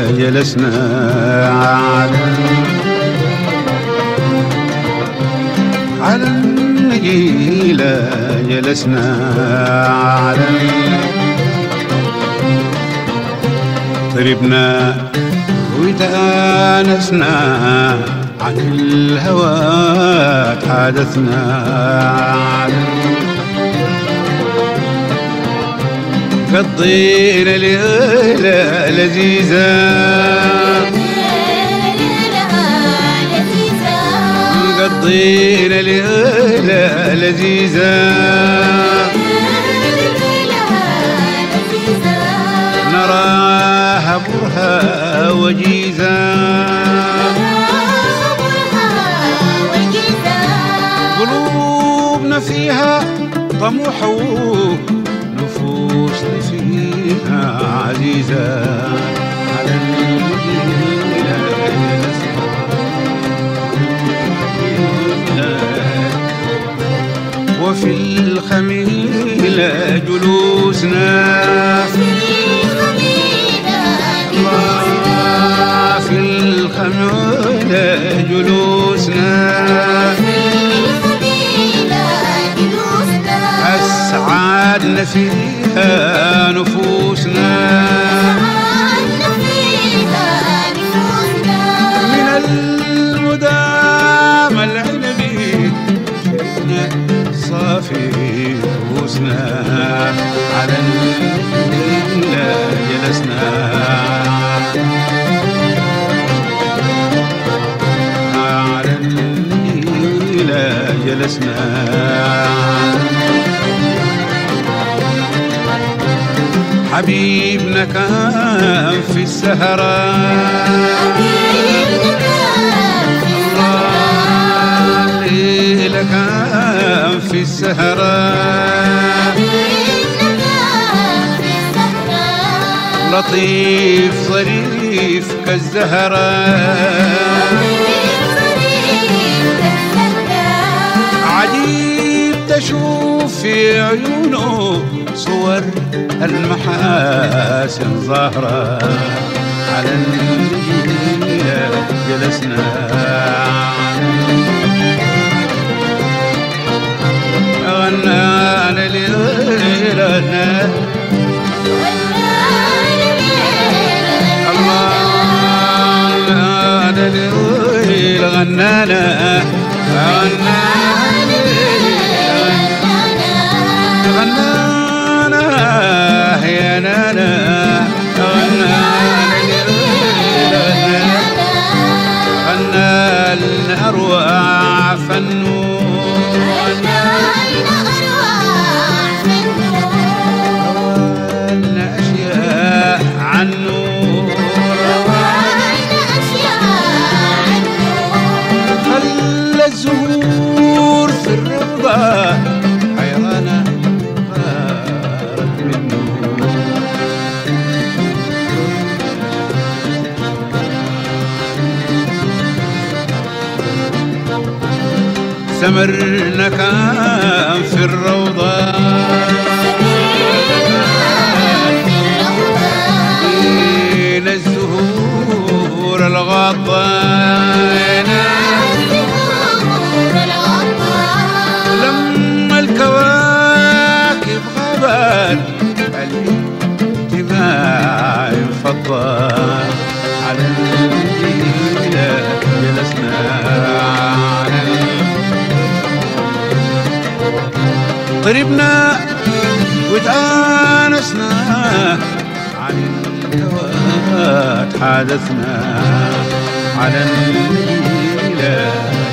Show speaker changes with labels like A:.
A: جلسنا على على النجيلة جلسنا على طربنا وتآنسنا عن الهوى تحادثنا على قضينا ليلة لذيذة قضينا ليلة لذيذة نراها برها وجيزة قلوبنا فيها طموحة نفوسنا فيها عزيزة على المدينة وفي الخميلة جلوسنا في الخميلة جلوسنا أسعدنا فيها نفوسنا من المدام العنبي شئنا صافي رؤوسنا على النيل جلسنا على النيل جلسنا حبيبنا كان في السهرة الليلة كان في السهرة لطيف ظريف كالزهرة عجيب تشوف في عيونه صور المحاسن ظاهرة على النيل جلسنا غنانا ليلنا الله غنانا ليل غنانا غنانا غنانا يا نانا غنانا غنى لنا أروع فنون روالنا أشياء عن نور خلى الزهور في الرضا حيرانة غارت منه ثمرنا كان في الروضة بين الزهور الغضة لما الكواكب غابت الاجتماع انفضى على النجيلة جلسنا على طربنا وتآنسنا عن الهوى تحادثنا على النيلة